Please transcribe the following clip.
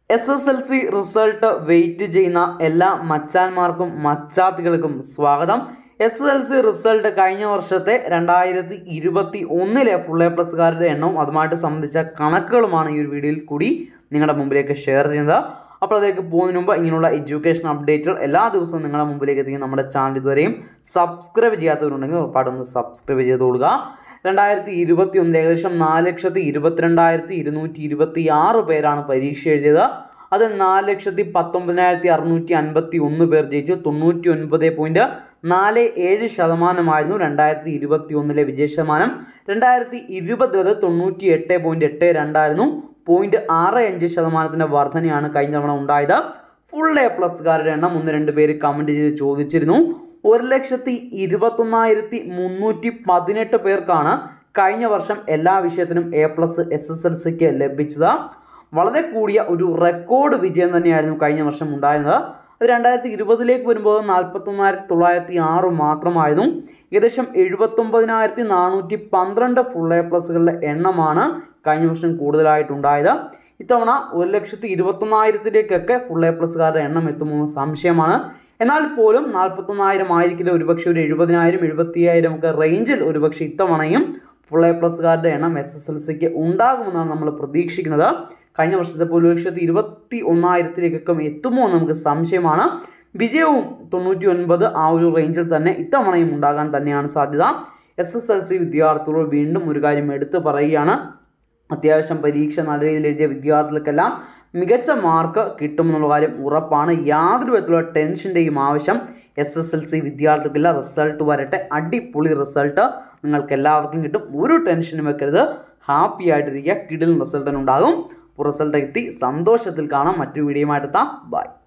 S S L C result wait ചെയ്യുന്ന എല്ലാ മച്ചാന്മാർക്കും മച്ചാത്തികൾക്കും സ്വാഗതം S S L C result കഴിഞ്ഞ വർഷത്തെ രണ്ടായിരത്തി ഇരുപത്തി ഒന്നിലെ ഫുൾ എ പ്ലസ്കാരുടെ എണ്ണവും അതുമായിട്ട് സംബന്ധിച്ച കണക്കുകളുമാണ് ഈ ഒരു വീഡിയോയിൽ കൂടി നിങ്ങളുടെ മുമ്പിലേക്ക് ഷെയർ ചെയ്യുന്നത് അപ്പോൾ അതിലേക്ക് പോകുന്നതിന് മുമ്പ് ഇങ്ങനെയുള്ള എഡ്യൂക്കേഷൻ അപ്ഡേറ്റുകൾ എല്ലാ ദിവസവും നിങ്ങളുടെ മുമ്പിലേക്ക് എത്തിക്കും നമ്മുടെ ചാനൽ ഇതുവരെയും സബ്സ്ക്രൈബ് ചെയ്യാത്തവരുണ്ടെങ്കിൽ ഉറപ്പായിട്ടൊന്ന് സബ്സ്ക്രൈബ് ചെയ്ത് കൊടുക്കുക രണ്ടായിരത്തി ഇരുപത്തി ഒന്നിൽ ഏകദേശം നാല് ലക്ഷത്തി ഇരുപത്തിരണ്ടായിരത്തി ഇരുന്നൂറ്റി ഇരുപത്തി ആറ് പേരാണ് പരീക്ഷ എഴുതിയത് അത് നാല് ലക്ഷത്തി പത്തൊമ്പതിനായിരത്തി അറുന്നൂറ്റി അൻപത്തി ഒന്ന് പേർ ജയിച്ചു തൊണ്ണൂറ്റി ഒൻപത് പോയിന്റ് നാല് ഏഴ് ശതമാനമായിരുന്നു രണ്ടായിരത്തി ഇരുപത്തി ഒന്നിലെ വിജയ ശതമാനം രണ്ടായിരത്തി ഇരുപത് തൊണ്ണൂറ്റി എട്ട് പോയിന്റ് എട്ട് രണ്ടായിരുന്നു പോയിന്റ് ആറ് അഞ്ച് ശതമാനത്തിൻ്റെ വർധനയാണ് കഴിഞ്ഞ തവണ ഉണ്ടായത് ഫുൾ എ പ്ലസ്കാരുടെ എണ്ണം ഒന്ന് രണ്ട് പേര് കമൻറ്റ് ചെയ്ത് ചോദിച്ചിരുന്നു ഒരു ലക്ഷത്തി ഇരുപത്തൊന്നായിരത്തി മുന്നൂറ്റി പതിനെട്ട് പേർക്കാണ് കഴിഞ്ഞ വർഷം എല്ലാ വിഷയത്തിനും A plus S S L സിക്ക് ലഭിച്ചത് വളരെ കൂടിയ ഒരു റെക്കോർഡ് വിജയം തന്നെയായിരുന്നു കഴിഞ്ഞ വർഷം ഉണ്ടായിരുന്നത് അത് രണ്ടായിരത്തി ഇരുപതിലേക്ക് വരുമ്പോൾ നാൽപ്പത്തൊന്നായിരത്തി തൊള്ളായിരത്തി ആറ് മാത്രമായിരുന്നു ഏകദേശം എഴുപത്തൊമ്പതിനായിരത്തി നാനൂറ്റി പന്ത്രണ്ട് ഫുൾ എ പ്ലസുകളുടെ എണ്ണമാണ് കഴിഞ്ഞ വർഷം കൂടുതലായിട്ടുണ്ടായത് ഇത്തവണ ഒരു ലക്ഷത്തി ഇരുപത്തൊന്നായിരത്തിലേക്കൊക്കെ ഫുൾ എ പ്ലസ്കാരുടെ എണ്ണം എത്തുമോ സംശയമാണ് എന്നാൽ പോലും നാൽപ്പത്തൊന്നായിരം ആയിരിക്കില്ല ഒരുപക്ഷെ ഒരു എഴുപതിനായിരം എഴുപത്തിയായിരം ഒക്കെ റേഞ്ചിൽ ഒരുപക്ഷെ ഇത്തവണയും ഫുൾ എ പ്ലസ്കാരുടെ എണ്ണം എസ് എസ് എൽ സിക്ക് ഉണ്ടാകുമെന്നാണ് നമ്മൾ പ്രതീക്ഷിക്കുന്നത് കഴിഞ്ഞ വർഷത്തെ പോലെ ഒരു ലക്ഷത്തി ഇരുപത്തി ഒന്നായിരത്തിലേക്കൊക്കെ എത്തുമോ എന്ന് നമുക്ക് സംശയമാണ് വിജയവും തൊണ്ണൂറ്റി ഒൻപത് ആ ഒരു റേഞ്ചിൽ തന്നെ ഇത്തവണയും ഉണ്ടാകാൻ തന്നെയാണ് സാധ്യത എസ് എസ് എൽ സി വിദ്യാർത്ഥികൾ വീണ്ടും ഒരു കാര്യം എടുത്തു പറയുകയാണ് അത്യാവശ്യം പരീക്ഷ നല്ല രീതിയിൽ എഴുതിയ വിദ്യാർത്ഥികൾക്കെല്ലാം മികച്ച മാർക്ക് കിട്ടുമെന്നുള്ള കാര്യം ഉറപ്പാണ് യാതൊരു വിധത്തിലുള്ള ടെൻഷൻ്റെയും ആവശ്യം എസ് എസ് എൽ സി വിദ്യാർത്ഥിക്കില്ല റിസൾട്ട് വരട്ടെ അടിപൊളി റിസൾട്ട് നിങ്ങൾക്ക് എല്ലാവർക്കും കിട്ടും ഒരു ടെൻഷനും വെക്കരുത് ഹാപ്പി ആയിട്ടിരിക്കുക കിടിൽ റിസൾട്ടിനുണ്ടാകും അപ്പോൾ റിസൾട്ട് എത്തി സന്തോഷത്തിൽ കാണാം മറ്റൊരു വീഡിയോയുമായിട്ട് എത്താം ബൈ